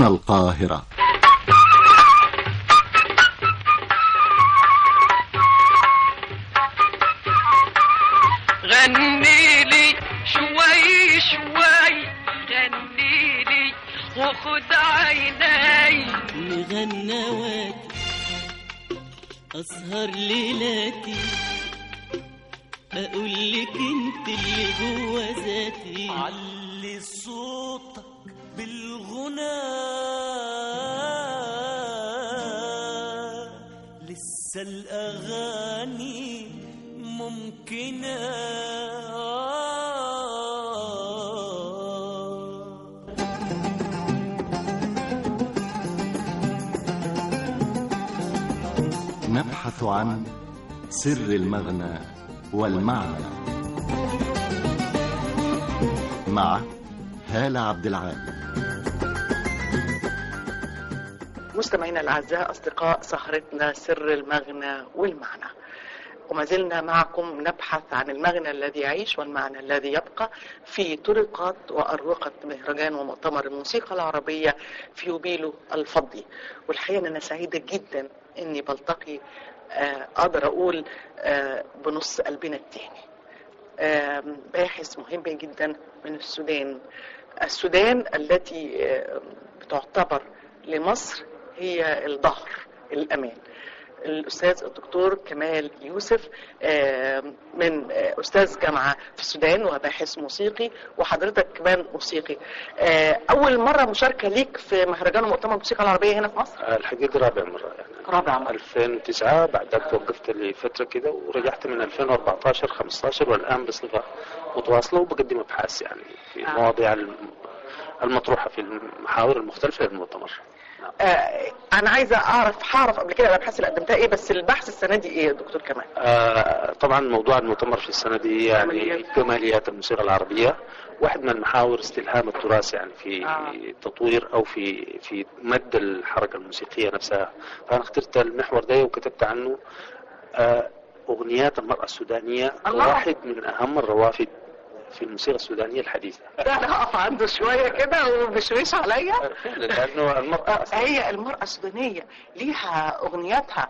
القاهرة غني لي شوي شوي غني لي وخد عيني مغنواتي أسهر ليلاتي أقول لك أنت اللي جوا ذاتي علي صوتك بالغنى لسه الأغاني ممكنة نبحث عن سر المغنى والمعنى مع هالة عبد العال مستمعينا الأعزاء أصدقاء سهرتنا سر المغنى والمعنى وما زلنا معكم نبحث عن المغنى الذي يعيش والمعنى الذي يبقى في طرقات وأروقة مهرجان ومؤتمر الموسيقى العربية في يوبيلو الفضي والحقيقة أن أنا سعيدة جدا أني بلتقي آه، أقدر أقول آه، بنص قلبنا التاني آم، باحث مهم جدا من السودان السودان التي آه، بتعتبر لمصر هي الظهر الأمان الأستاذ الدكتور كمال يوسف آم، من آه، أستاذ جامعة في السودان وباحث موسيقي وحضرتك كمان موسيقي آه، أول مرة مشاركة ليك في مهرجان ومؤتمر الموسيقى العربية هنا في مصر الحقيقة رابع مرة يعني رابع مرة 2009 بعدك وقفت لي فترة كده ورجعت من 2014 15 والآن بصفة متواصلة وبقدم أبحاث يعني في آه. المواضيع الم- المطروحة في المحاور المختلفة للمؤتمر آه، أنا عايزة أعرف هعرف قبل كده الأبحاث اللي قدمتها إيه بس البحث السنة دي إيه يا دكتور كمال؟ آه طبعا موضوع المؤتمر في السنة دي يعني جماليات. جماليات الموسيقى العربية واحد من محاور استلهام التراث يعني في آه. تطوير او في في مد الحركة الموسيقية نفسها فانا اخترت المحور ده وكتبت عنه آه اغنيات المرأة السودانية الله. واحد من اهم الروافد في الموسيقى السودانية الحديثة ده أنا هقف عنده شوية كده وبشويش عليا لانه المرأة هي المرأة السودانية ليها أغنياتها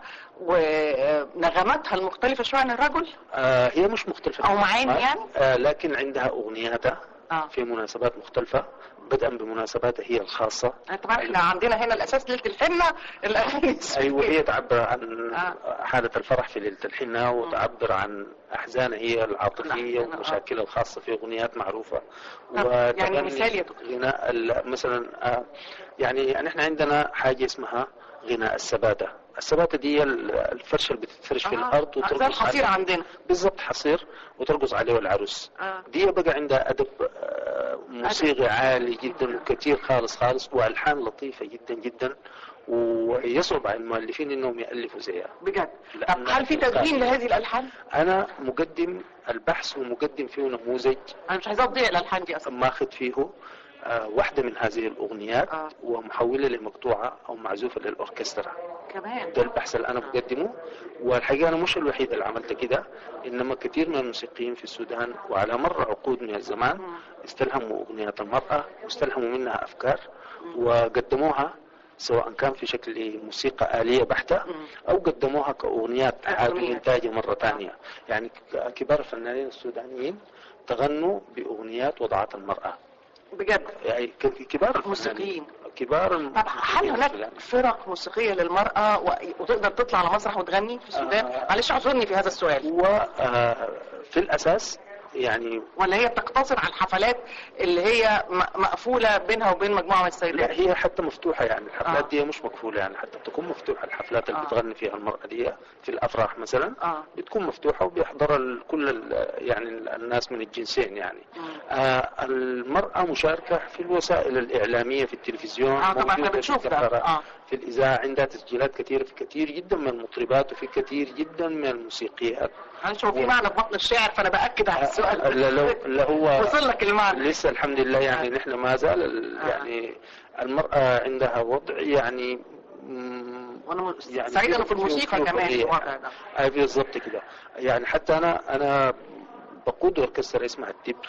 ونغماتها المختلفة شوية عن الرجل آه هي مش مختلفة أو معاني آه، يعني؟ آه لكن عندها اغنياتها اه في مناسبات مختلفة بدءا بمناسباتها هي الخاصة طبعا احنا عندنا هنا الأساس ليلة الحنة الأغاني ايوه السورية. هي تعبر عن آه. حالة الفرح في ليلة الحنة وتعبر عن احزانها هي العاطفية الأحزان، آه. ومشاكلها الخاصة في اغنيات معروفة طب يعني وتغني مثال يا دكتور. غناء ال- مثلا آه، يعني يعني احنا عندنا حاجة اسمها غناء السباتة السباتة دي ال- الفرشة اللي بتتفرش في آه. الارض زي وترقص الحصير عليه. عندنا بالضبط حصير وترقص عليه العروس آه. دي بقى عندها ادب آه، موسيقي عالي جدا وكثير خالص خالص والحان لطيفه جدا جدا ويصعب على المؤلفين انهم يالفوا زيها بجد لا، طب لا، هل في لا. تدوين لهذه الألحان؟ انا مقدم البحث ومقدم فيه نموذج أنا مش عايزة أضيع الألحان دي أصلا ماخذ فيه آه، واحدة من هذه الأغنيات آه. ومحولة لمقطوعة أو معزوفة للأوركسترا كمان ده البحث اللي أنا بقدمه والحقيقة أنا مش الوحيد اللي عملت كده إنما كثير من الموسيقيين في السودان وعلى مر عقود من الزمان مم. استلهموا أغنيات المرأة واستلهموا منها أفكار وقدموها سواء كان في شكل موسيقى آلية بحتة مم. أو قدموها كأغنيات عادوا أغنية. إنتاجها مرة ثانية يعني ك- كبار الفنانين السودانيين تغنوا بأغنيات وضعات المرأة بجد يعني ك- كبار الفنانين. موسيقيين. كبار طب هل الموسيقيين هناك السودانيين. فرق موسيقية للمرأة و- وتقدر تطلع على مسرح وتغني في السودان؟ آه. معلش اعذرني في هذا السؤال وفي الأساس يعني ولا هي بتقتصر على الحفلات اللي هي م- مقفولة بينها وبين مجموعة من لا السيدات؟ هي حتى مفتوحة يعني الحفلات آه. دي مش مقفولة يعني حتى بتكون مفتوحة الحفلات اللي آه. بتغني فيها المرأة دي في الأفراح مثلا اه بتكون مفتوحة وبيحضرها ال- كل ال- يعني ال- الناس من الجنسين يعني مم. آه المرأة مشاركة في الوسائل الإعلامية في التلفزيون اه طبعا احنا موجودة في بنشوف ده الكفارة، اه في الإذاعة عندها تسجيلات كثيرة في كثير جدا من المطربات وفي كثير جدا من الموسيقيات معلش هو في معنى في بطن الشعر فانا باكد على السؤال اللي لو- اللي هو وصل لك المعنى لسه الحمد لله يعني آه. نحن ما زال ال- آه. يعني المرأة عندها وضع يعني مم، وانا م- يعني سعيد انا في في- الموسيقى في- كمان في- في الوضع ده اي بالضبط كده يعني حتى انا انا بقود اوركسترا اسمها التبر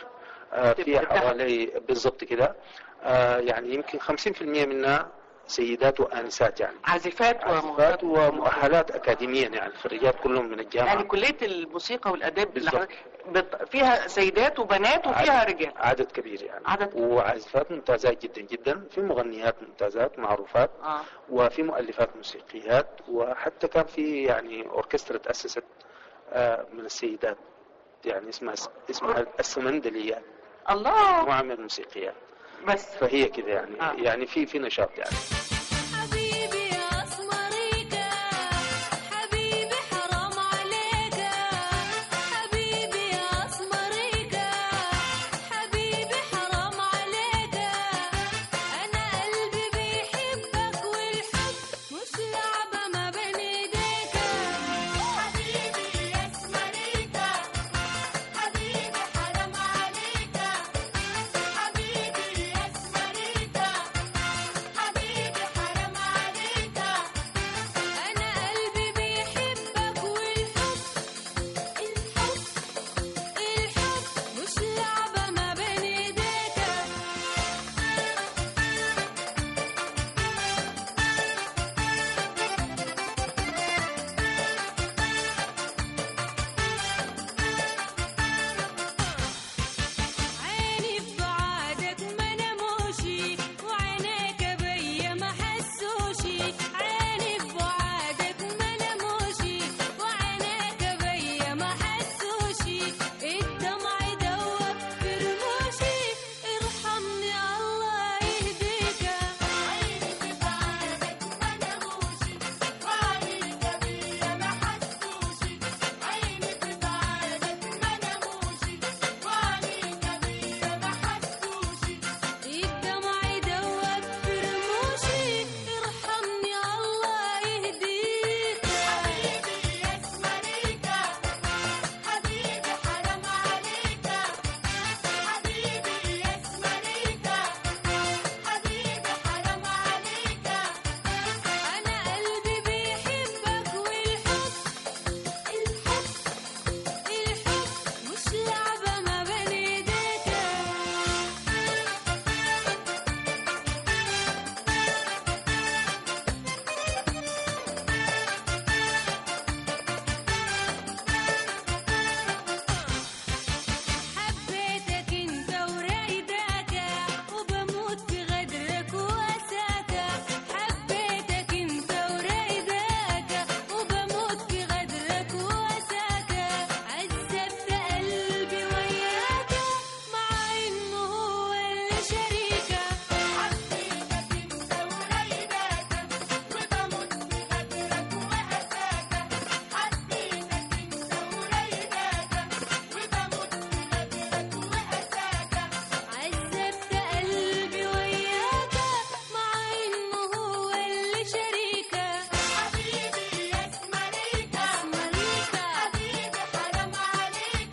آه، في تبقى حوالي بالضبط كده آه، يعني يمكن 50% منها سيدات وآنسات يعني عازفات عازفات ومغنيات ومؤهلات أكاديمية يعني الخريجات كلهم من الجامعة يعني كلية الموسيقى والآداب اللي بالظبط. حضرتك بت- فيها سيدات وبنات وفيها عدد- رجال عدد كبير يعني عدد كبير. وعازفات ممتازات جدا جدا في مغنيات ممتازات معروفات اه وفي مؤلفات موسيقيات وحتى كان في يعني أوركسترا تأسست آه، من السيدات يعني اسمها اسمها السمندليات الله مجموعة من الموسيقيات بس فهي كده يعني آه. يعني في في نشاط يعني حبيبي يا اسمريكا حبيبي حرام عليك حبيبي يا اسمريكا حبيبي حرام عليك انا قلبي بيحبك والحب مش لعبه ما بين ايديك حبيبي يا اسمريكا حبيبي حرام عليك حبيبي يا اسمريكا حبيبي حرام عليك أنا قلبي بيحبك والحب الحب الحب مش لعبة ما بين إيديك عيني في بعادك ما نموشي وعينيك بيا ما حسوشي عيني في بعادك ما نموشي وعينيك بيا ما حسوشي الدمع يدوب في رموشي ارحمني الله يهديك عيني في بعادك ما نموشي وعينيك بيا ما حسوشي عيني في بعادك ما نموشي وعينيك بيا ما حسوشي الدمع يدوب في رموشي ارحمني الله يهديك حبيبي يا اسمريكا حبيبي حرام عليك حبيبي يا اسمريكا حبيبي حرام عليك انا قلبي بيحبك والحب الحب الحب مش لعبة ما بين ايديك حبيتك انت ورايداك وبموت في غدرك واساك حبيتك انت ورايداك وبموت في غدرك واساك عذبت قلبي وياك مع انه هو اللي شريكه حبيتك انت ورايداك وبموت في غدرك واساك حبيتك انت ورايداك وبموت في غدرك واساك عذبت قلبي وياك مع انه هو اللي شريكه حبيبي يا اسمريكا اسمريكا حبيبي حرام عليك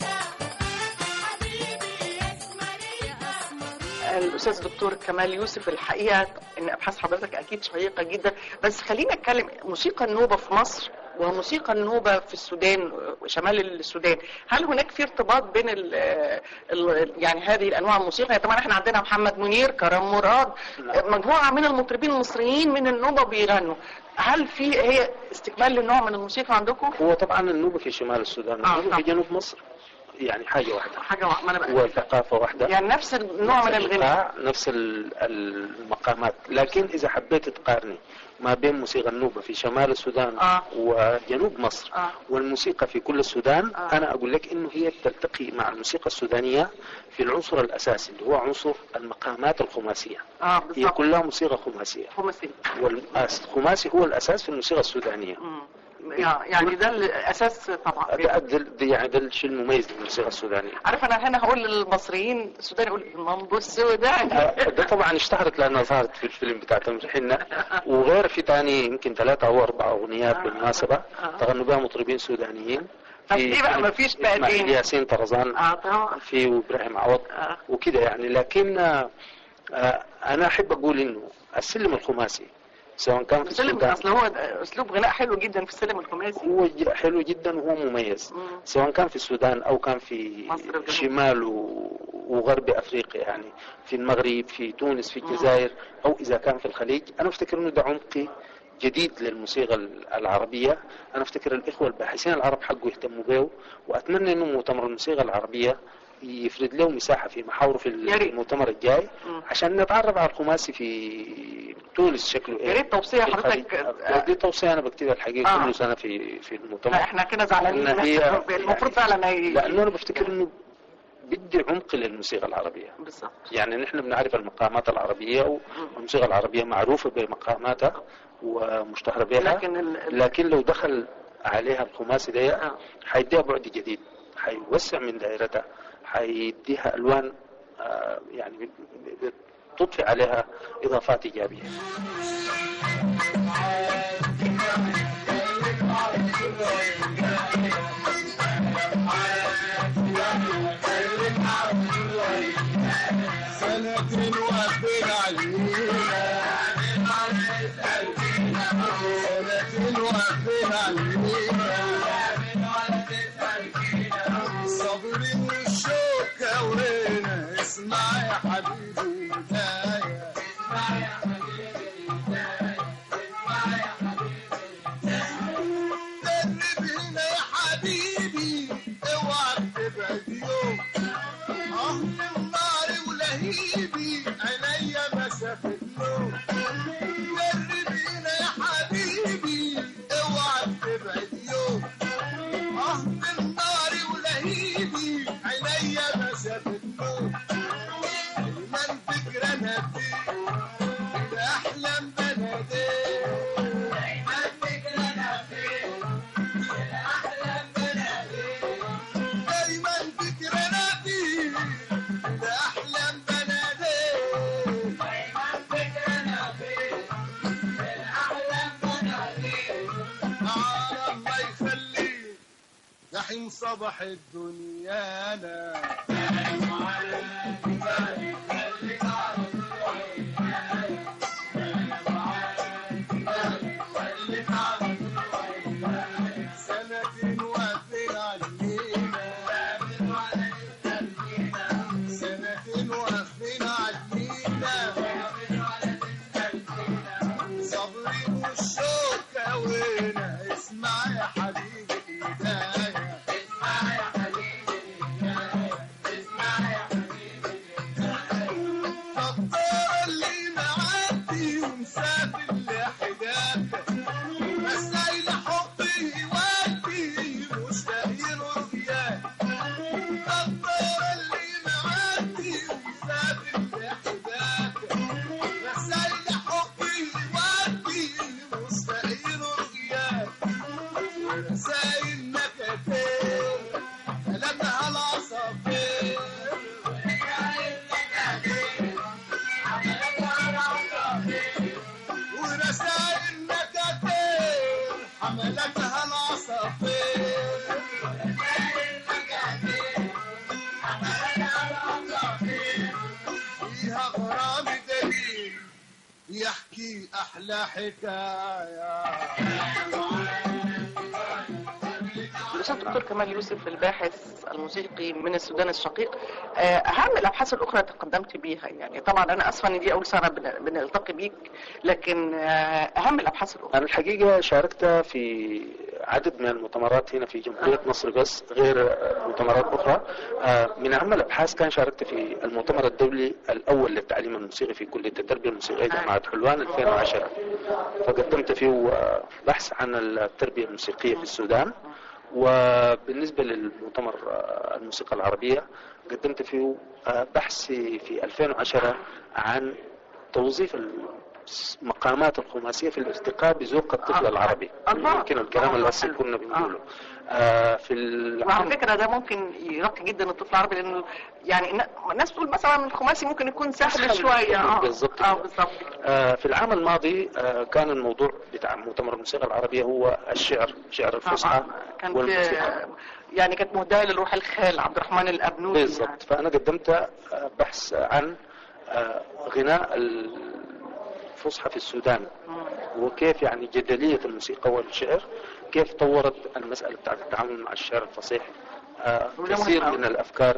حبيبي يا اسمريكا الأستاذ الدكتور كمال يوسف الحقيقة إن أبحاث حضرتك أكيد شيقة جدا بس خلينا نتكلم موسيقى النوبة في مصر وموسيقى النوبة في السودان وشمال السودان هل هناك في ارتباط بين ال ال يعني هذه الأنواع الموسيقى طبعا احنا عندنا محمد منير كرم مراد نعم. مجموعة من المطربين المصريين من النوبة بيغنوا هل في هي استكمال للنوع من الموسيقى عندكم؟ هو طبعا النوبة في شمال السودان آه، النوبة في طبعا. جنوب مصر يعني حاجة واحدة حاجة ما أنا بقى وثقافة واحدة يعني نفس النوع من نفس الغناء الإيقاع، نفس ال- المقامات لكن إذا حبيت تقارني ما بين موسيقى النوبة في شمال السودان آه. وجنوب مصر آه. والموسيقى في كل السودان آه. أنا أقول لك إنه هي تلتقي مع الموسيقى السودانية في العنصر الأساسي اللي هو عنصر المقامات الخماسية اه هي بالظبط كلها موسيقى خماسية خماسي والخماسي هو الأساس في الموسيقى السودانية مم. يعني ده الاساس طبعا ده, ده, ده يعني ده الشيء المميز للموسيقى السودانية عارف انا هنا هقول للمصريين السوداني يقول المامبو السوداني ده طبعا اشتهرت لانها ظهرت في الفيلم بتاع تمر حنة وغير في تاني يمكن ثلاثة او اربع اغنيات بالمناسبة تغنوا بها مطربين سودانيين طب ليه بقى مفيش بقى اسماعيل تاني؟ ياسين طرزان اه طبعا في ابراهيم عوض آه. وكده يعني لكن آه، آه، انا احب اقول انه السلم الخماسي سواء كان في السلم السودان اصل هو اسلوب غناء حلو جدا في السلم الخماسي هو ج- حلو جدا وهو مميز مم. سواء كان في السودان او كان في مصر الجنوب. شمال و- وغرب افريقيا يعني في المغرب في تونس في الجزائر او اذا كان في الخليج انا افتكر انه ده عمق جديد للموسيقى العربية أنا أفتكر الإخوة الباحثين العرب حقه يهتموا به وأتمنى أنه مؤتمر الموسيقى العربية يفرد له مساحة في محاوره في يا ريت. المؤتمر الجاي مم. عشان نتعرف على الخماسي في تونس شكله يا ريت توصية في الخليج. حضرتك دي توصية أنا بكتبها الحقيقة آه. كل سنة في في المؤتمر لا احنا كده زعلانين إن هي المفروض فعلا هي لأنه أنا بفتكر إنه بدي عمق للموسيقى العربية بالظبط يعني نحن بنعرف المقامات العربية والموسيقى العربية معروفة بمقاماتها ومشتهرة بها لكن ال- ال- لكن لو دخل عليها الخماسي ده آه. حيديها بعد جديد حيوسع من دائرتها حيديها ألوان آه، يعني ب- ب- بتضفي عليها إضافات إيجابية سنتين وقفنا علينا سنتين وقفنا علينا صابرين والشوكة وين اسمع يا حبيبي البداية درب هنا يا حبيبي اوعى تبعد يوم أهل النار ولهيبي عينيا مسافة نوم جرب هنا يا حبيبي اوعى تبعد يوم أهل النار ولهيبي عينيا مسافة نوم دايما فكرة أنا فيك بأحلام بناديك دايما فكرة أنا فيك بأحلام بناديك دايما فكرنا فيه ده احلام بناديك دايما فكرنا فيه ده احلام بناديك على الله يخليك دحين صباح الدنيا انا سنتين واقفين علينا سنتين واقفين علينا صبري والشوكة وينا اسمع يا حبيبي الهداية اسمع يا حبيبي الهداية اسمع يا حبيبي الهداية فالطار اللي معدي ومسافر لحداك مسائل حبي يودي مشتاقين رؤياك الطار اللي معدي ومسافر لحداك مسائل حبي يودي مشتاقين رؤياك ورسائل مكاتب كلامها العصافير رسائل مكاتب كلامها العصافير ورسائل مكاتب حملتها العصافير رسائل مكاتب حملتها العصافير فيها غرام دليل يحكي أحلى حكاية الاستاذ الدكتور كمال يوسف الباحث الموسيقي من السودان الشقيق آه، اهم الابحاث الاخرى تقدمت بيها يعني طبعا انا اسفه ان دي اول سنه بن- بنلتقي بيك لكن آه، اهم الابحاث الاخرى أنا الحقيقة شاركت في عدد من المؤتمرات هنا في جمهورية مصر بس غير آه، مؤتمرات أخرى آه، من أهم الأبحاث كان شاركت في المؤتمر الدولي الأول للتعليم الموسيقي في كلية التربية الموسيقية جامعة حلوان 2010 فقدمت فيه آه، بحث عن التربية الموسيقية في السودان وبالنسبة للمؤتمر آه، الموسيقى العربية قدمت فيه آه، بحث في 2010 عن توظيف المقامات الخماسية في الارتقاء بذوق الطفل آه. العربي الله. يمكن الكلام الله اللي هسه حلو. كنا بنقوله آه في وعلى العام فكره ده ممكن يرقي جدا الطفل العربي لانه يعني النا- الناس تقول مثلا الخماسي ممكن يكون سهل أسهل شويه اه بالظبط اه كده. بالظبط آه في العام الماضي آه كان الموضوع بتاع مؤتمر الموسيقى العربية هو الشعر شعر الفصحى طبعاً. كان والموسيقى في يعني كانت مهداه للروح الخال عبد الرحمن الابنودي بالضبط فأنا قدمت آه، بحث عن آه، غناء الفصحى في السودان وكيف يعني جدلية الموسيقى والشعر كيف طورت المسألة بتاعت التعامل مع الشعر الفصيح آه، وده مهم كثير أوي. من الأفكار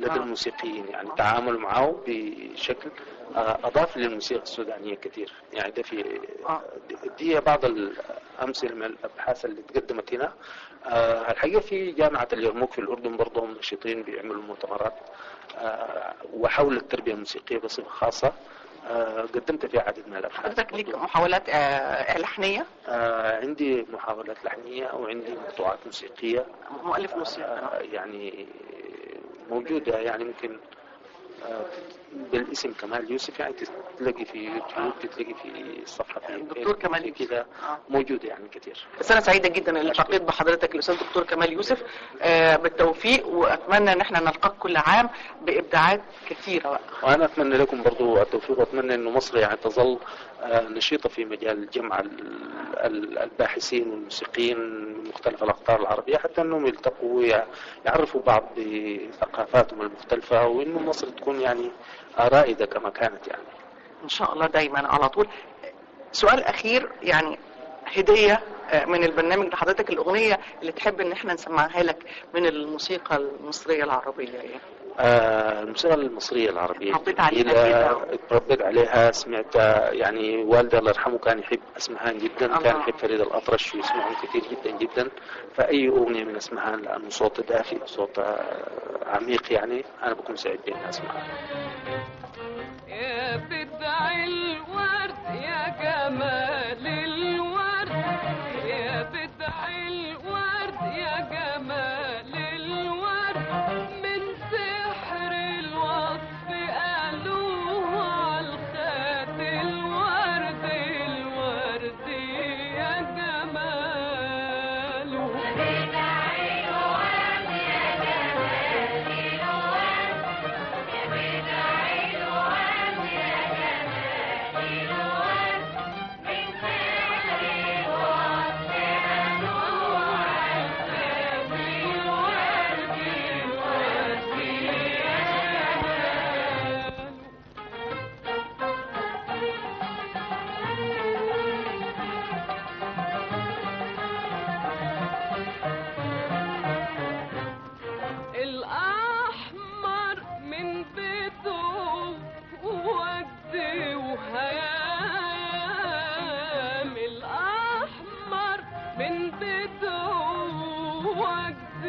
لدى آه. الموسيقيين يعني تعاملوا معه بشكل آه، اضاف للموسيقى السودانيه كثير يعني ده في آه. دي بعض الامثله من الابحاث اللي تقدمت هنا آه، الحقيقه في جامعه اليرموك في الاردن برضه هم نشيطين بيعملوا مؤتمرات آه، وحول التربيه الموسيقيه بصفه خاصه آه، قدمت فيها عدد من الابحاث حضرتك ليك محاولات آه، لحنيه آه، عندي محاولات لحنيه وعندي مقطوعات موسيقيه مؤلف موسيقى آه، يعني موجودة يعني ممكن آه، بالاسم كمال يوسف يعني تلاقي في يوتيوب تلاقي في صفحة في الدكتور كمال في يوسف. كده آه. موجودة يعني كثير بس انا سعيده جدا ان التقيت بحضرتك الاستاذ دكتور كمال يوسف آه، بالتوفيق واتمنى ان احنا نلقاك كل عام بابداعات كثيره بقى وأنا أتمنى لكم برضو التوفيق وأتمنى أنه مصر يعني تظل آه، نشيطة في مجال جمع ال- ال- الباحثين والموسيقيين من مختلف الأقطار العربية حتى أنهم يلتقوا ويع- يعرفوا بعض بثقافاتهم المختلفة وأنه مصر تكون يعني آه، رائدة كما كانت يعني ان شاء الله دايما على طول سؤال اخير يعني هديه آه، من البرنامج لحضرتك الاغنيه اللي تحب ان احنا نسمعها لك من الموسيقى المصريه العربيه يعني آه، الموسيقى المصرية العربية حطيت عليها الجميلة، كده. اتربيت عليها سمعت آه، يعني والدي الله يرحمه كان يحب اسمهان جدا الله. كان يحب فريد الأطرش ويسمعهم كثير جدا جدا فأي أغنية من اسمهان لأنه صوت دافئ صوت آه، عميق يعني أنا بكون سعيد بإني أسمعها يا بدع الورد يا جمال الورد يا بدع الورد يا جمال الورد من سحر الوصف قالوه عالخد الورد الورد يا جماله الأحمر من بيته وجد وهيام الأحمر من بيته وجد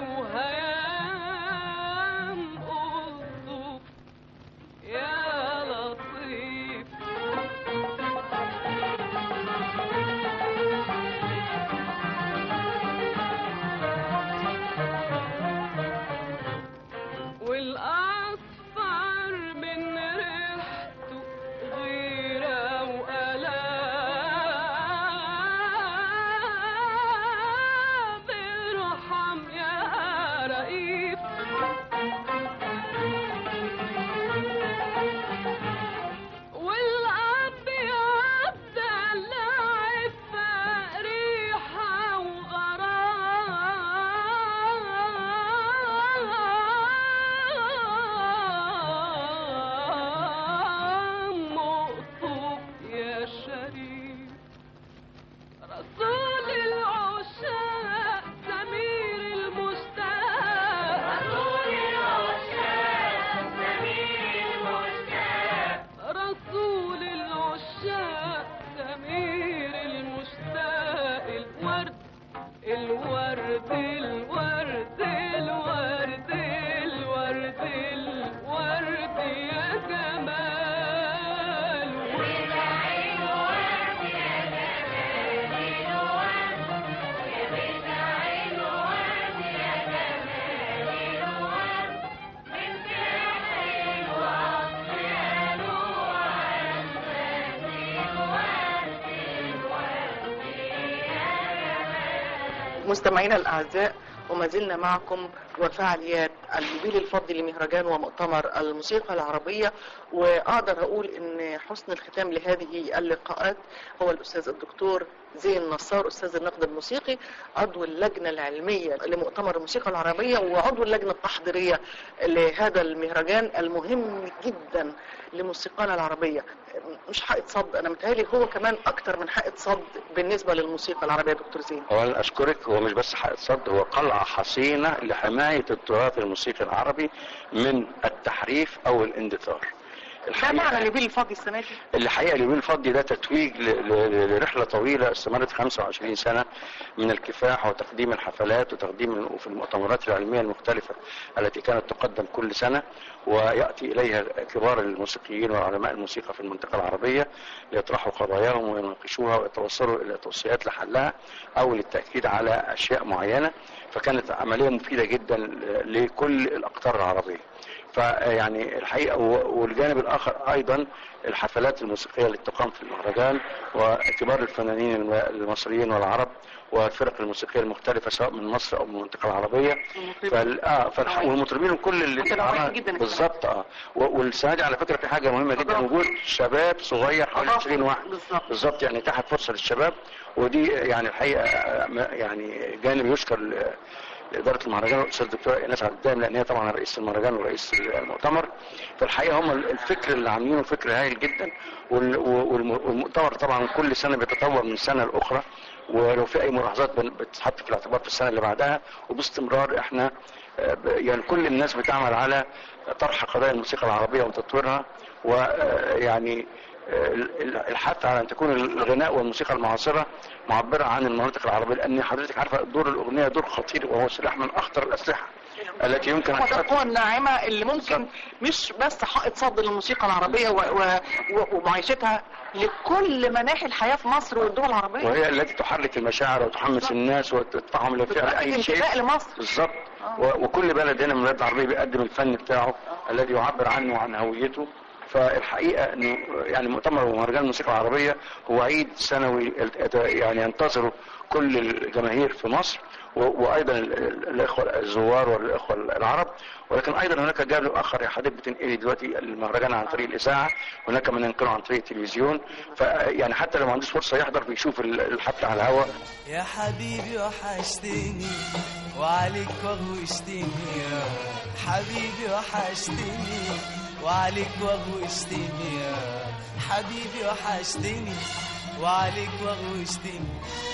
وهيام ألطف يا لطيف والأصفر من ريحته غيرة وألام ارحم يا رئيف والأبيض دلع ريحة وغرام مقطوب يا شريف رسول العشاق سمير المشتاق رسول العشاق سمير المشتاق رسول العشاق سمير المشتاق الورد الورد الورد الورد الورد الورد يا جمال مستمعينا الاعزاء وما زلنا معكم وفعاليات اليوبيل الفضي لمهرجان ومؤتمر الموسيقى العربية وأقدر أقول أن حسن الختام لهذه اللقاءات هو الأستاذ الدكتور زين نصار أستاذ النقد الموسيقي عضو اللجنة العلمية لمؤتمر الموسيقى العربية وعضو اللجنة التحضيرية لهذا المهرجان المهم جدا لموسيقانا العربية مش حائط صد أنا متهيألي هو كمان أكتر من حائط صد بالنسبة للموسيقى العربية دكتور زين اولا اشكرك هو مش بس حائط صد هو قلعه قلعة حصينة لحماية التراث الموسيقي العربي من التحريف أو الاندثار ده معنى نبيل الفضي السنه دي الحقيقه اليومين الفضي ده تتويج ل- ل- لرحله طويله استمرت 25 سنه من الكفاح وتقديم الحفلات وتقديم في المؤتمرات العلميه المختلفه التي كانت تقدم كل سنه وياتي اليها كبار الموسيقيين وعلماء الموسيقى في المنطقه العربيه ليطرحوا قضاياهم ويناقشوها ويتوصلوا الى توصيات لحلها او للتاكيد على اشياء معينه فكانت عمليه مفيده جدا ل- لكل الاقطار العربيه. فيعني الحقيقه و- والجانب الاخر ايضا الحفلات الموسيقيه اللي تقام في المهرجان وكبار الفنانين الم- المصريين والعرب والفرق الموسيقيه المختلفه سواء من مصر او من المنطقه العربيه فال... آه فالح... والمطربين كل اللي متنوعين جدا السنة. بالظبط اه و- والسنه دي على فكره في حاجه مهمه جدا وجود شباب صغير حوالي 20 واحد بالظبط بالظبط يعني تحت فرصه للشباب ودي يعني الحقيقه آه، م- يعني جانب يشكر ل- لاداره المهرجان والاستاذ الدكتور ايناس عبد الدائم لان هي طبعا رئيس المهرجان ورئيس المؤتمر فالحقيقه هم الفكر اللي عاملينه فكر هايل جدا وال- والم- والمؤتمر طبعا كل سنه بيتطور من سنه لاخرى ولو في اي ملاحظات بن- بتتحط في الاعتبار في السنه اللي بعدها وباستمرار احنا آه، ب- يعني كل الناس بتعمل على طرح قضايا الموسيقى العربيه وتطويرها ويعني الحث على ان تكون الغناء والموسيقى المعاصره معبره عن المناطق العربيه لان حضرتك عارفه دور الاغنيه دور خطير وهو سلاح من اخطر الاسلحه التي يمكن ان هو ده تؤثر القوة الناعمة اللي ممكن مش بس حائط صد للموسيقى العربية و... و... و... ومعيشتها لكل مناحي الحياة في مصر والدول العربية وهي التي تحرك المشاعر وتحمس الناس وتدفعهم لفعل بتؤكد اي شيء انتماء لمصر بالظبط و- وكل بلد هنا من البلاد العربيه بيقدم الفن بتاعه الذي يعبر عنه وعن هويته فالحقيقه انه يعني مؤتمر ومهرجان الموسيقى العربيه هو عيد سنوي يت- يعني ينتظره كل الجماهير في مصر و- وايضا ال- ال- الاخوه الزوار والاخوه العرب ولكن ايضا هناك جانب اخر يا حضرتك بتنقلي دلوقتي المهرجان عن طريق الاذاعه هناك من ينقله عن طريق التلفزيون فيعني حتى لو ما عندوش فرصه يحضر بيشوف ال- الحفله على الهواء يا حبيبي وحشتني وعليك وغوشتني يا حبيبي وحشتني وعليك وغوشتني يا حبيبي وحشتني وعليك وغوشتني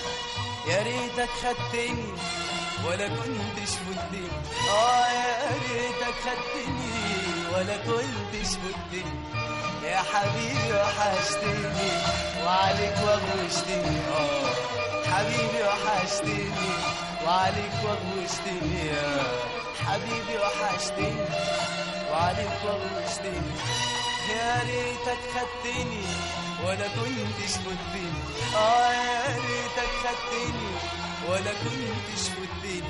يا ريتك خدتني ولا كنتش فدتني اه يا ريتك خدتني ولا كنتش فدتني يا حبيبي وحشتني وعليك وغوشتني اه حبيبي وحشتني وعليك وغوشتني يا حبيبي وحشتني وعليك وغوشتني يا ريتك خدتني ولا كنتش فدتني اه يا ريتك خدتني ولا كنتش فدتني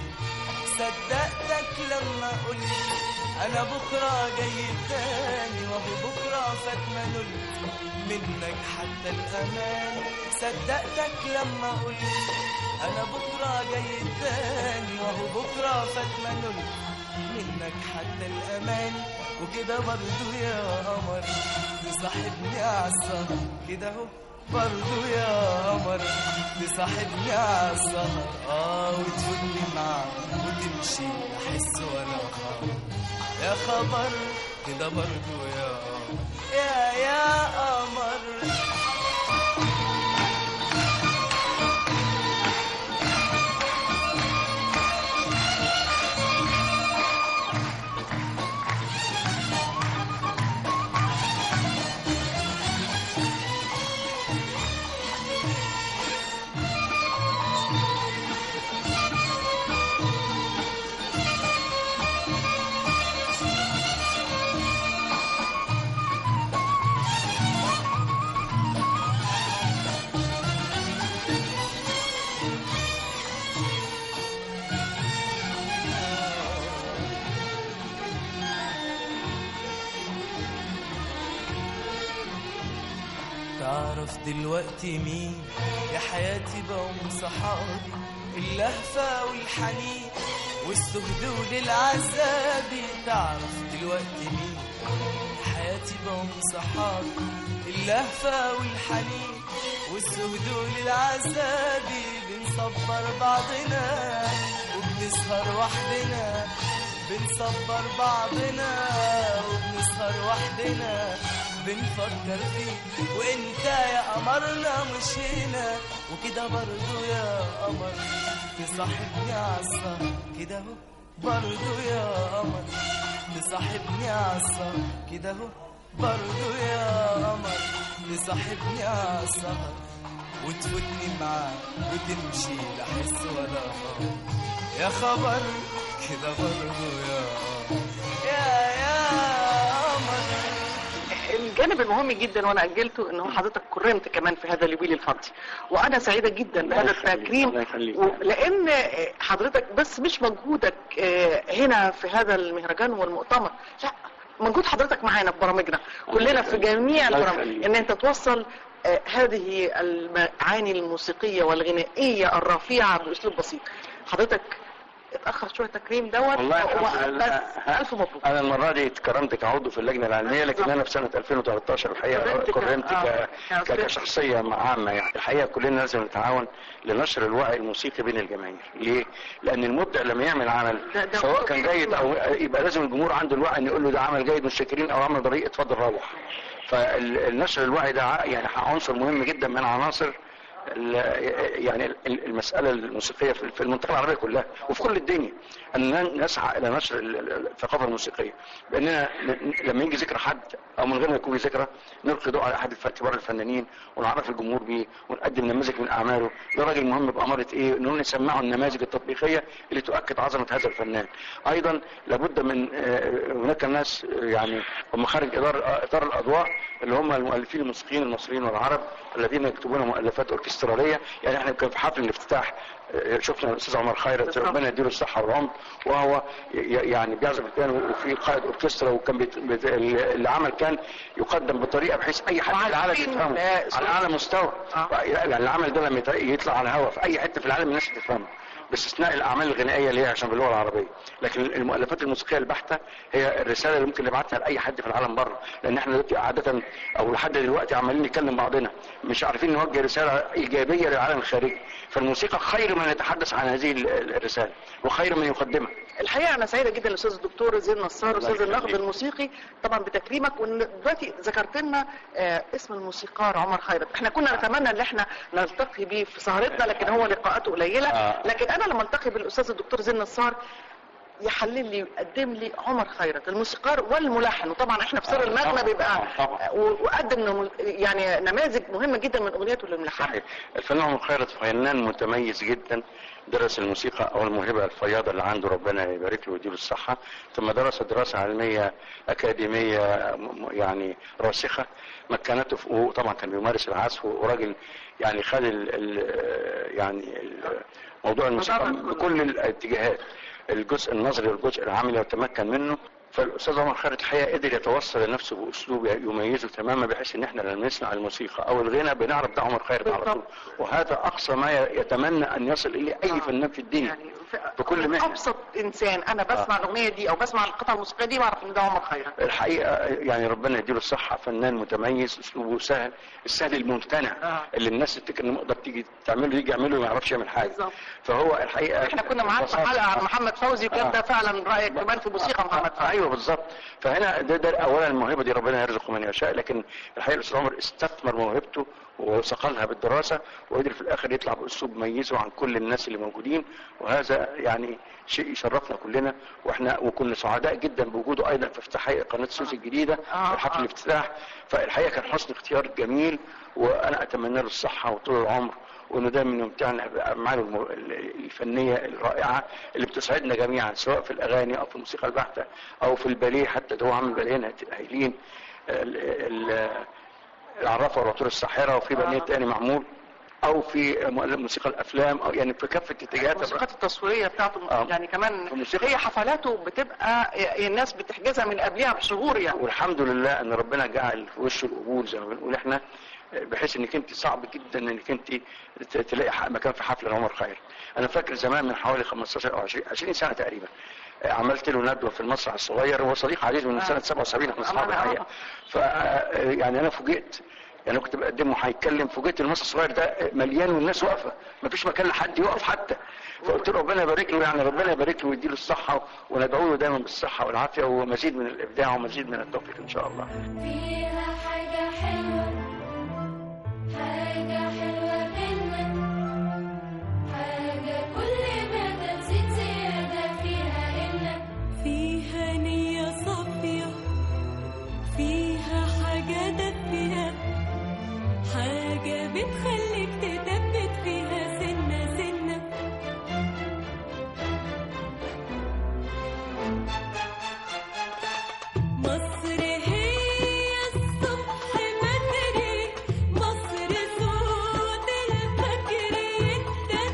صدقتك لما قلت انا بكره جاي تاني وهو بكره فات ما نلت منك حتى الامان صدقتك لما قلت انا بكره جاي تاني وهو بكره فات ما نلت منك حتى الامان وكده برضو يا قمر تصاحبني عالسهر كده اهو برضو يا قمر تصاحبني عالسهر اه وتفوتني معاك وتمشي احس ولا خبر يا خبر كده برضو يا قمر يا يا قمر تعرف دلوقتي مين يا حياتي بقوا صحابي اللهفة والحنين والسهد للعذاب تعرف دلوقتي مين يا حياتي بقوا صحابي اللهفة والحنين والسهد للعذاب بنصبر بعضنا وبنسهر وحدنا بنصبر بعضنا وبنسهر وحدنا بنفكر فيه وانت يا قمرنا مش هنا وكده برضو يا قمر تصاحبني عالسهر كده اهو برضو يا قمر تصاحبني عالسهر كده اهو برضو يا قمر تصاحبني عالسهر وتفوتني معاك وتمشي لا حس ولا خبر يا خبر كده برضو يا قمر يا يا قمر الجانب المهم جدا وانا اجلته ان هو حضرتك كرمت كمان في هذا اليوبيل الفضي وانا سعيده جدا بهذا الله يخليك، التكريم الله يخليك. و- لان حضرتك بس مش مجهودك آه، هنا في هذا المهرجان والمؤتمر لا مجهود حضرتك معانا في برامجنا كلنا في جميع الله البرامج يخليك. ان انت توصل آه، هذه المعاني الموسيقيه والغنائيه الرفيعه باسلوب بسيط حضرتك اتاخر شويه تكريم دوت والله و- الحمد بس لله. الف مبروك انا المره دي اتكرمت كعضو في اللجنه العلميه لكن انا في سنه 2013 الحقيقه كرمت ك- كرمت آه، ك- كأستاذ. ك- كشخصيه عامه يعني الحقيقه كلنا لازم نتعاون لنشر الوعي الموسيقي بين الجماهير ليه؟ لان المبدع لما يعمل عمل ده- ده سواء كان مطلوب. جيد او يبقى لازم الجمهور عنده الوعي ان يقول له ده عمل جيد متشكرين او عمل ضريء اتفضل روح فالنشر الوعي ده ع- يعني عنصر مهم جدا من عناصر ال- يعني ال- المسألة الموسيقية في في المنطقة العربية كلها وفي كل الدنيا أن نسعى إلى نشر ال- ال- الثقافة الموسيقية بأننا ن- لما يجي ذكرى حد أو من غير ما يكون ذكرى نلقي ضوء على أحد الف- كبار الفنانين ونعرف الجمهور بيه ونقدم نماذج من أعماله ده راجل مهم بأمارة إيه إنه نسمعه النماذج التطبيقية اللي تؤكد عظمة هذا الفنان أيضا لابد من آه، هناك ناس آه، يعني هم خارج إطار إطار الأضواء اللي هم المؤلفين الموسيقيين المصريين والعرب الذين يكتبون مؤلفات أوركسترالية يعني احنا كان في حفل الافتتاح آه، شفنا الأستاذ عمر خيرت بالضبط. ربنا يديله الصحة والعمر وهو ي- يعني بيعزف البيانو وفي قائد أوركسترا وكان بيت... بيت... العمل كان يقدم بطريقة بحيث أي حد في العالم وعارفين، يفهمه آه، على أعلى مستوى آه. يعني العمل ده لما يت- يطلع على الهواء في أي حتة في العالم الناس تفهمه باستثناء الاعمال الغنائيه اللي هي عشان باللغه العربيه لكن المؤلفات الموسيقيه البحته هي الرساله اللي ممكن نبعتها لاي حد في العالم بره لان احنا دلوقتي عاده او لحد دلوقتي عمالين نتكلم بعضنا مش عارفين نوجه رساله ايجابيه للعالم الخارجي فالموسيقى خير من يتحدث عن هذه ال- ال- الرساله وخير من يقدمها الحقيقه انا سعيده جدا الاستاذ الدكتور زين نصار الله استاذ النقد يخليك. الموسيقي طبعا بتكريمك وان دلوقتي ذكرت لنا آه، اسم الموسيقار عمر خيرت احنا كنا نتمنى ان احنا نلتقي بيه في سهرتنا لكن هو لقاءاته قليله آه. لكن انا لما التقي بالاستاذ الدكتور زين نصار يحلل لي يقدم لي عمر خيرت الموسيقار والملحن وطبعا احنا في سر آه، المغنى طبعاً، بيبقى طبعاً. آه، وقدم نمو- يعني نماذج مهمه جدا من اغنياته للملحن صحيح الفنان عمر خيرت فنان متميز جدا درس الموسيقى او الموهبه الفياضه اللي عنده ربنا يبارك له ويديله الصحه ثم درس دراسه علميه اكاديميه م- م- يعني راسخه مكنته في وطبعا كان بيمارس العزف وراجل يعني خد ال ال يعني ال- موضوع الموسيقى بكل الاتجاهات الجزء النظري والجزء العملي وتمكن منه فالاستاذ عمر خالد الحقيقه قدر يتوصل لنفسه باسلوب يميزه تماما بحيث ان احنا لما نسمع الموسيقى او الغنى بنعرف ده عمر خيرت على طول وهذا اقصى ما يتمنى ان يصل اليه اي فنان في الدنيا يعني في- بكل مهنة. ابسط انسان انا بسمع الاغنيه دي او بسمع القطعه الموسيقيه دي بعرف ان ده عمر خيرت الحقيقه يعني ربنا يديله الصحه فنان متميز اسلوبه سهل السهل الممتنع آه. اللي الناس تفتكر انه مقدر تيجي تعمله يجي يعمله وما يعرفش يعمل حاجه بالظبط. فهو الحقيقه احنا كنا معاك في ببساطة- حلقه عن محمد فوزي وكان آه. ده فعلا رايك كمان في موسيقى محمد فوزي ايوه بالظبط فهنا ده, ده اولا الموهبه دي ربنا يرزقه من يشاء لكن الحقيقه الاستاذ عمر استثمر موهبته وصقلها بالدراسه وقدر في الاخر يطلع باسلوب ميزه عن كل الناس اللي موجودين وهذا يعني شيء يشرفنا كلنا واحنا وكنا سعداء جدا بوجوده ايضا في افتتاحيه قناه سوسي الجديده آه، في حفل آه. الافتتاح فالحقيقه كان حسن اختيار جميل وانا اتمنى له الصحه وطول العمر وانه دايما يمتعنا باعماله الم- الفنيه الرائعه اللي بتسعدنا جميعا سواء في الاغاني او في الموسيقى البحته او في الباليه حتى ده هو عامل بالين هايلين ال- ال- العرافه والعطور الساحره وفي باليه تاني معمول او في موسيقى الافلام او يعني في كافه اتجاهات الموسيقات التصويريه بتاعته آه. يعني كمان الموسيقى- هي حفلاته بتبقى الناس بتحجزها من قبلها بشهور يعني والحمد لله ان ربنا جعل في وش القبول زي ما بنقول احنا بحيث انك انت صعب جدا انك انت ت- تلاقي ح- مكان في حفله عمر خير انا فاكر زمان من حوالي 15 او 20 20 سنه تقريبا عملت له ندوه في المسرح الصغير هو صديق عزيز من سنه 77 احنا اصحاب أنا- الحقيقه ف يعني انا فوجئت يعني كنت بقدمه هيتكلم فوجئت المسرح الصغير ده مليان والناس واقفه مفيش مكان لحد يقف حتى فقلت له ربنا يبارك له يعني ربنا يبارك له ويديله الصحه وندعو له دايما بالصحه والعافيه ومزيد من الابداع ومزيد من التوفيق ان شاء الله فيها حاجة حلوة حاجة حلوة منا حاجة كل ما تزيد زيادة فيها إلا فيها نية صافية فيها حاجة دافية حاجة بتخليك تثبت فيها سنة سنة مصر هي الصبح بدري مصر صوت الفجر يدن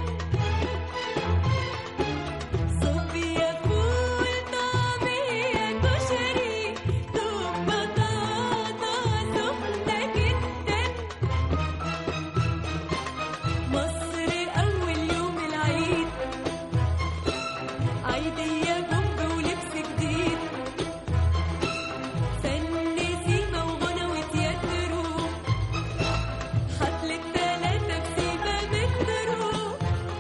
صوبيا فول طعمية كشري دوب بطاطا سخنة جدا مصر أول يوم العيد عيدية بومب ولبس جديد فن سيما وغنى وتياترو حفلة تلاتة بسيما مترو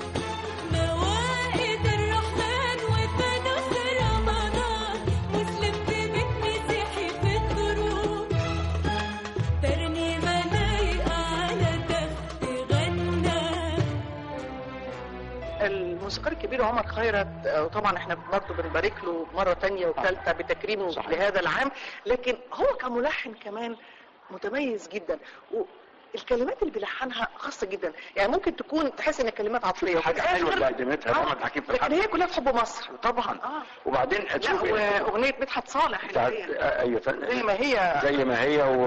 موائد الرحمن وفانوس رمضان مسلم في بيت مسيحي في الدروب ترنيمة لايقة على تخت غنى الموسيقار الكبير عمر خيرت آه، وطبعا احنا برضه بنبارك له مره تانية وثالثه بتكريمه صحيح. لهذا العام لكن هو كملحن كمان متميز جدا والكلمات اللي بيلحنها خاصه جدا يعني ممكن تكون تحس ان الكلمات عاطفيه حاجه وفي حلوه الآخر- اللي قدمتها آه، محمد حكيم في لكن الحفل هي كلها في حب مصر طبعا اه وبعدين لا هتشوفي واغنيه مدحت صالح اللي بتاعت هي آه، ايوه زي ما هي زي ما هي آه.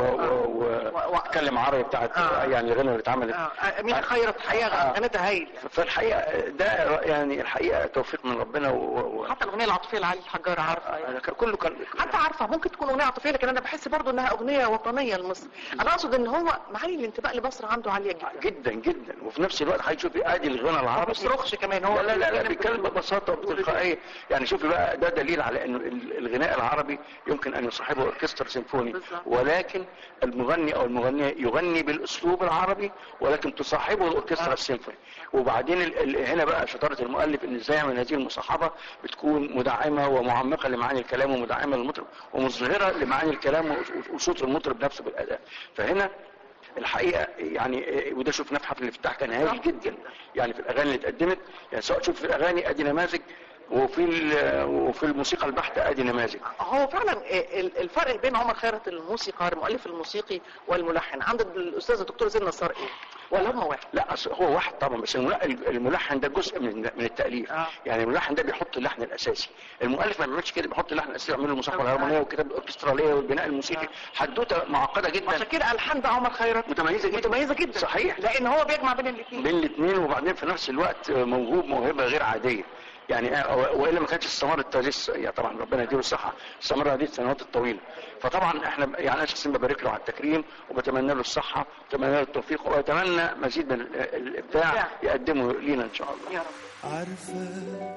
و- واتكلم عربي بتاعت آه. يعني الغنى اللي اتعملت آه، امين خيرت الحقيقه آه. غنتها هايل فالحقيقه ده يعني الحقيقه توفيق من ربنا و... و... حتى الاغنيه العاطفيه لعلي الحجار عارفه يعني. أنا كان- كله كان حتى عارفه ممكن تكون اغنيه عاطفيه لكن انا بحس برضو انها اغنيه وطنيه لمصر انا اقصد ان هو معاني الانتماء لمصر عنده عاليه جدا جدا جدا وفي نفس الوقت هتشوفي ادي الغنى ما العربي بيصرخش كمان هو لا لا لا, لا بيتكلم بيتكلم ببساطه وبتلقائيه يعني شوفي بقى ده دليل على انه ال- الغناء العربي يمكن ان يصاحبه اوركسترا سيمفوني بالظبط. ولكن المغني او المغنيه يغني بالاسلوب العربي ولكن تصاحبه الاوركسترا آه. السيمفوني وبعدين ال- ال- هنا بقى شطاره المؤلف ان ازاي يعمل هذه المصاحبه بتكون مدعمه ومعمقه لمعاني الكلام ومدعمه للمطرب ومظهره لمعاني الكلام وص- وصوت المطرب نفسه بالاداء فهنا الحقيقه يعني إيه، وده شفناه في حفل الافتتاح كان هايل جدا يعني في الاغاني اللي اتقدمت يعني سواء شوف في الاغاني ادي نماذج وفي ال- وفي الموسيقى البحته ادي نماذج هو فعلا ال- الفرق بين عمر خيرت الموسيقار المؤلف الموسيقي والملحن عند الاستاذ الدكتور زين نصار ايه ولا هم واحد لا أصل هو واحد طبعا بس المل- الملحن ده جزء من من التاليف آه. يعني الملحن ده بيحط اللحن الاساسي المؤلف ما بيعملش كده بيحط اللحن الاساسي يعمل له الموسيقى الهارمونيه والكتاب الاوركستراليه والبناء الموسيقي حدوته معقده جدا عشان كده الحان بقى عمر خيرت متميزه جدا متميزه جدا صحيح لان هو بيجمع بين الاثنين بين الاثنين وبعدين في نفس الوقت موهوب موهبه غير عاديه يعني آه، والا ما كانتش استمرت هذه الس- يعني طبعا ربنا يديله الصحه استمر هذه السنوات الطويله فطبعا احنا يعني انا شخصيا ببارك له على التكريم وبتمنى له الصحه وبتمنى له التوفيق واتمنى مزيد من ال- الابداع يقدمه لينا ان شاء الله يا رب عارفة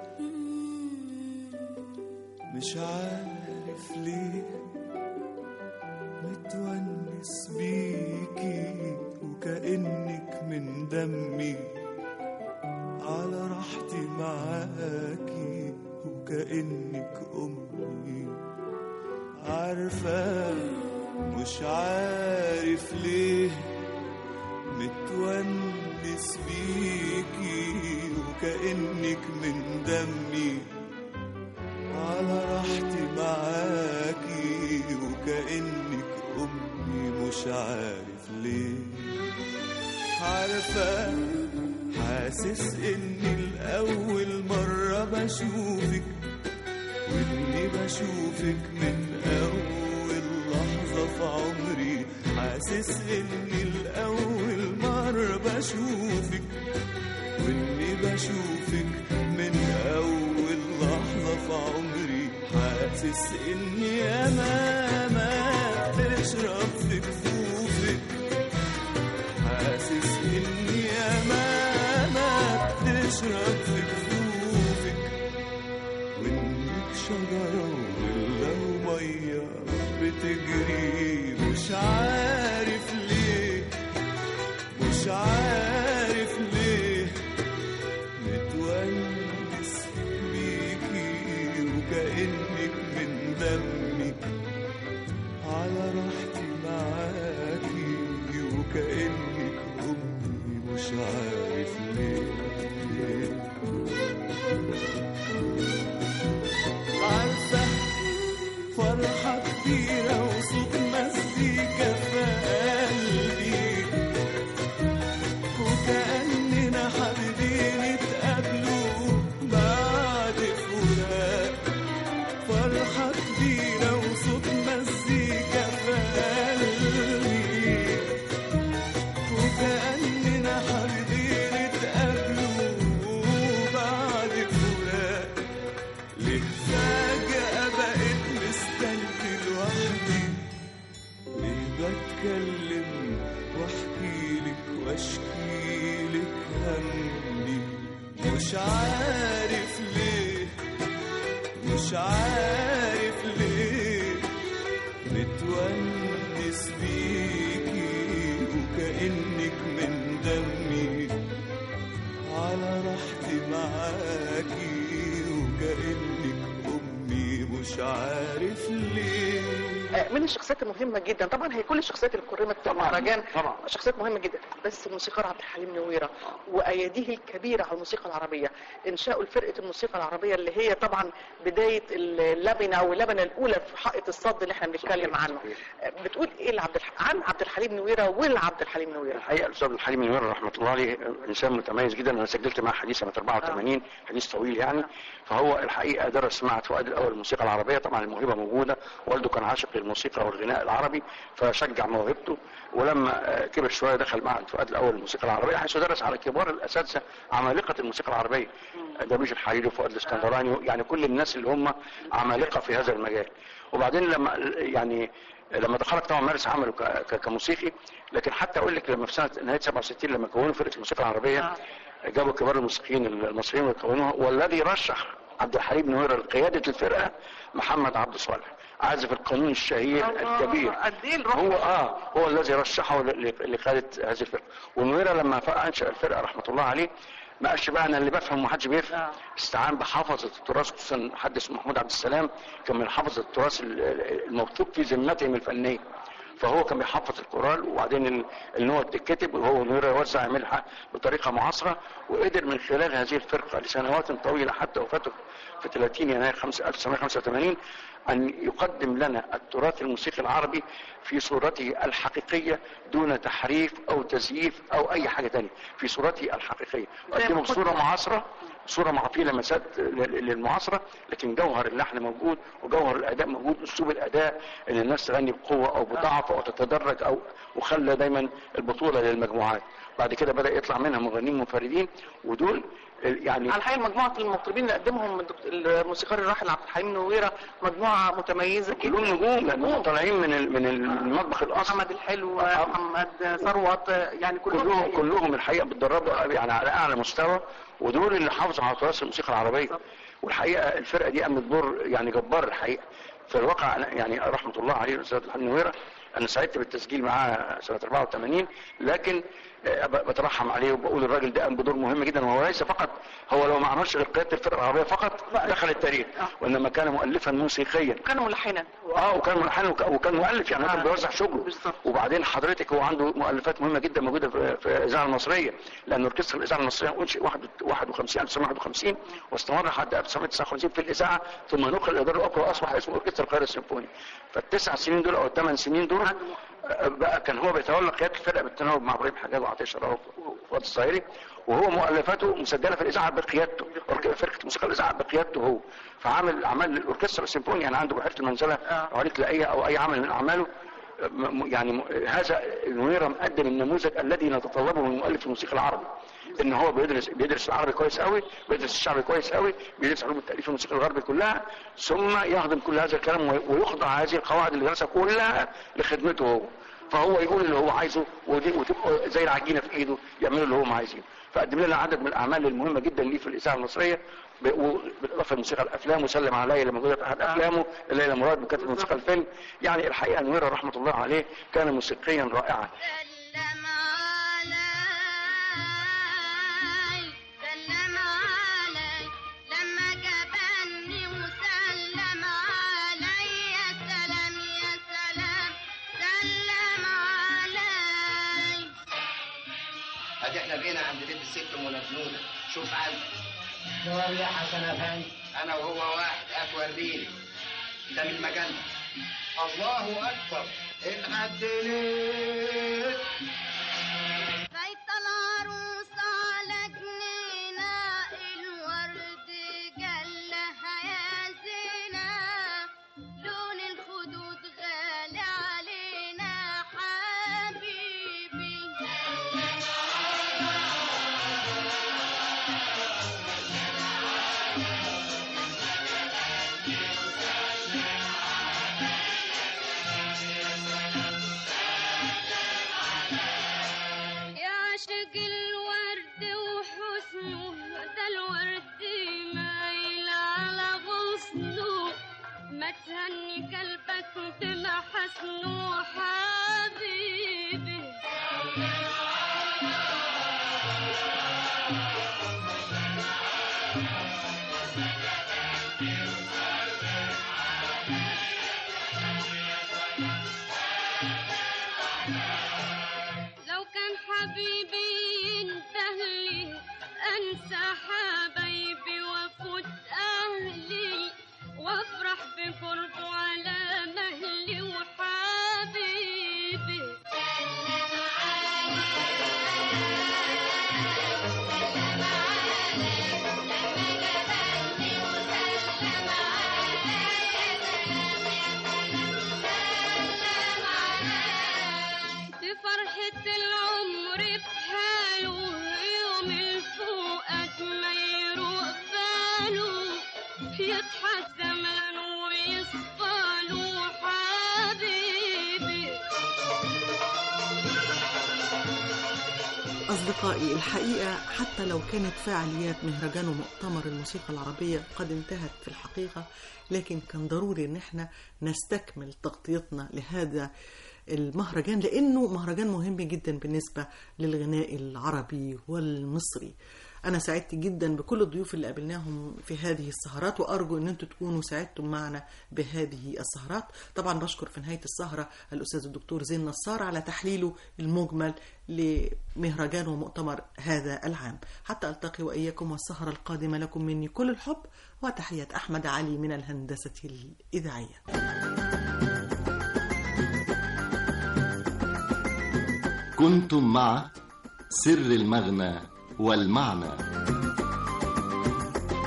مش عارف ليه متونس بيكي وكأنك من دمي على راحتي معاكي وكأنك أمي عارفة مش عارف ليه متونس بيكي وكأنك من دمي على راحتي معاكي وكأنك أمي مش عارف ليه عارفة حاسس إني الأول مرة بشوفك وإني بشوفك من أول لحظة في عمري حاسس إني الأول مرة بشوفك وإني بشوفك من أول لحظة في عمري حاسس إني ياما بتشرب في كفوفك حاسس إني ياما بتشرب في كفوفك وإنك شجرة ولا مية بتجري مش عارف ليه مش عارف ليه عارفة فرحة كبيرة وصوت مزيكا في قلبي وكأننا حابين نتقابلوا بعد فراق فرحة كبيرة وصوت مزيكا في قلبي وكأننا حابين نتقابلوا بعد فراق ليه فجأة بقيت مستني لوحدي ليه بتكلم واحكي لك واشكي لك همي مش عارف ليه مش عارف ليه متونس بيكي وكأنك من دمي على راحتي معاكي وكأنك أمي مش عارف ليه آه، من الشخصيات المهمة جدا طبعا هي كل الشخصيات اللي كرمت في المهرجان طبعا. شخصيات مهمة جدا بس الموسيقار عبد الحليم نويرة وأيديه الكبيرة على الموسيقى العربية إنشاء فرقة الموسيقى العربية اللي هي طبعا بداية اللبنة أو اللبنة الأولى في حائط الصد اللي احنا بنتكلم عنه آه، بتقول إيه لعبد الح... عن عبد الحليم نويرة والعبد الحليم نويرة الحقيقه الاستاذ الحليم نوير رحمه الله عليه انسان متميز جدا انا سجلت معاه حديث سنه 84 حديث طويل يعني فهو الحقيقه درس معهد فؤاد الاول الموسيقى العربيه طبعا الموهبه موجوده والده كان عاشق للموسيقى والغناء العربي فشجع موهبته ولما آه، كبر شويه دخل معهد فؤاد الاول الموسيقى العربيه حيث درس على كبار الاساتذه عمالقه الموسيقى العربيه درويش الحريري وفؤاد الاسكندراني يعني كل الناس اللي هم عمالقه في هذا المجال وبعدين لما يعني لما تخرج طبعا مارس عمله ك- ك- كموسيقي لكن حتى اقول لك لما في سنه نهايه 67 لما كونوا فرقه الموسيقى العربيه جابوا كبار الموسيقيين المصريين وكونوها والذي رشح عبد الحليم نوير لقياده الفرقه محمد عبد الصالح عازف القانون الشهير الكبير قد إيه الروح هو اه هو الذي رشحه ل- ل- لقياده هذه الفرقه ونويره لما ف- انشا الفرقه رحمه الله عليه ما قالش بقى انا اللي بفهم ومحدش بيفهم استعان بحافظه التراث خصوصا حد اسمه محمود عبد السلام كان من حافظه التراث ال- ال- الموثوق في ذمتهم الفنيه فهو كان بيحفظ القرآن وبعدين ال- النوت تتكتب وهو نور يوزع يعملها بطريقه معاصره وقدر من خلال هذه الفرقه لسنوات طويله حتى وفاته في 30 يناير 5 1985 ان يقدم لنا التراث الموسيقي العربي في صورته الحقيقيه دون تحريف او تزييف او اي حاجه ثانيه في صورته الحقيقيه قدمه بصوره معاصره صورة مع فيه لمسات ل- للمعاصرة لكن جوهر اللحن موجود وجوهر الأداء موجود أسلوب الأداء إن الناس تغني بقوة أو بضعف أو تتدرج أو وخلى دايما البطولة للمجموعات بعد كده بدأ يطلع منها مغنيين منفردين ودول ال- يعني على الحقيقة مجموعة المطربين اللي قدمهم الدكتور- الموسيقار الراحل عبد الحليم نويرة مجموعة متميزة جدا كلهم نجوم لأنهم طالعين من ال- من المطبخ الأصلي محمد الحلو محمد ثروت يعني كلهم كلهم كلهم الحقيقه بتدربوا يعني على اعلى مستوى ودول اللي حافظوا على تراث الموسيقى العربيه والحقيقه الفرقه دي قامت بدور يعني جبار الحقيقه في الواقع أنا يعني رحمه الله عليه الاستاذ الحليم نويره انا سعدت بالتسجيل معاه سنه 84 لكن آه، ب- بترحم عليه وبقول الراجل ده قام بدور مهم جدا وهو ليس فقط هو لو ما عملش غير قياده الفرقه العربيه فقط دخل التاريخ وانما كان مؤلفا موسيقيا كان ملحنا اه وكان ملحن وك- وكان مؤلف يعني هو كان بيوزع شغله وبعدين حضرتك هو عنده مؤلفات مهمه جدا موجوده في, في الاذاعه المصريه لان اوركسترا الاذاعه المصريه انشئ 51 1951 واستمر لحد 1959 في الاذاعه ثم نقل الاداره الاخرى واصبح اسمه اوركسترا القاهره السيمفوني فالتسع سنين دول او الثمان سنين دول آه، بقى كان هو بيتولى قياده الفرقه بالتناوب مع ابراهيم حجاج وعطيه شرف وفؤاد الصايري وهو مؤلفاته مسجله في الاذاعه بقيادته أورك- فرقه موسيقى الاذاعه بقيادته هو فعامل اعمال الاوركسترا السيمفوني يعني عنده بحيره المنزله او عليك لاي او اي عمل من اعماله م- م- يعني م- هذا نويرة مقدم النموذج الذي نتطلبه من مؤلف الموسيقى العربي ان هو بيدرس بيدرس العربي كويس قوي بيدرس الشعبي كويس قوي بيدرس علوم التاليف الموسيقى الغربي كلها ثم يهضم كل هذا الكلام وي- ويخضع هذه القواعد اللي درسها كلها لخدمته هو فهو يقول اللي هو عايزه ودي وتبقى زي العجينه في ايده يعملوا اللي هم عايزينه فقدم لنا عدد من الاعمال المهمه جدا ليه في الاذاعه المصريه ب- وبالاضافه لموسيقى الافلام وسلم على ليلى موجوده في احد افلامه ليلى مراد مكتب موسيقى الفيلم يعني الحقيقه نويره رحمه الله عليه كان موسيقيا رائعا سلم علي سلم علي لما جبني وسلم علي يا سلام يا سلام سلم علي ادي احنا بقينا هنا عند بيت الست ام نفنونه شوف عندك دور يا حسن افندي انا وهو واحد هتوريني ده من مجلة الله اكبر اتعدلت بيت العروس على جنينة الورد جلها يا زينة لون الخدود غالي علينا حبيبي يعشق الورد وحسنه ده الورد مايل على غصنه ما تهني قلبك بمحسنه حبيبي لو كان حبيبي ينتهلي انسى حبايبي وافوت اهلي وافرح بقربه على مهلي وحبيبي في فرحة العمر بحاله يوم الفؤاد ما يروق باله يضحك زمان ويصفى له حبيبي أصدقائي الحقيقة حتى لو كانت فعاليات مهرجان ومؤتمر الموسيقى العربية قد انتهت في الحقيقة لكن كان ضروري ان احنا نستكمل تغطيتنا لهذا المهرجان لانه مهرجان مهم جدا بالنسبة للغناء العربي والمصري انا سعدت جدا بكل الضيوف اللي قابلناهم في هذه السهرات وارجو ان انتم تكونوا سعدتم معنا بهذه السهرات طبعا بشكر في نهايه السهره الاستاذ الدكتور زين نصار على تحليله المجمل لمهرجان ومؤتمر هذا العام حتى التقي واياكم والسهره القادمه لكم مني كل الحب وتحيه احمد علي من الهندسه الاذاعيه كنتم مع سر المغنى والمعنى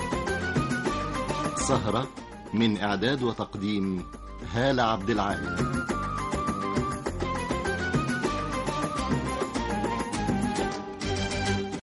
سهرة من إعداد وتقديم هالة عبد العال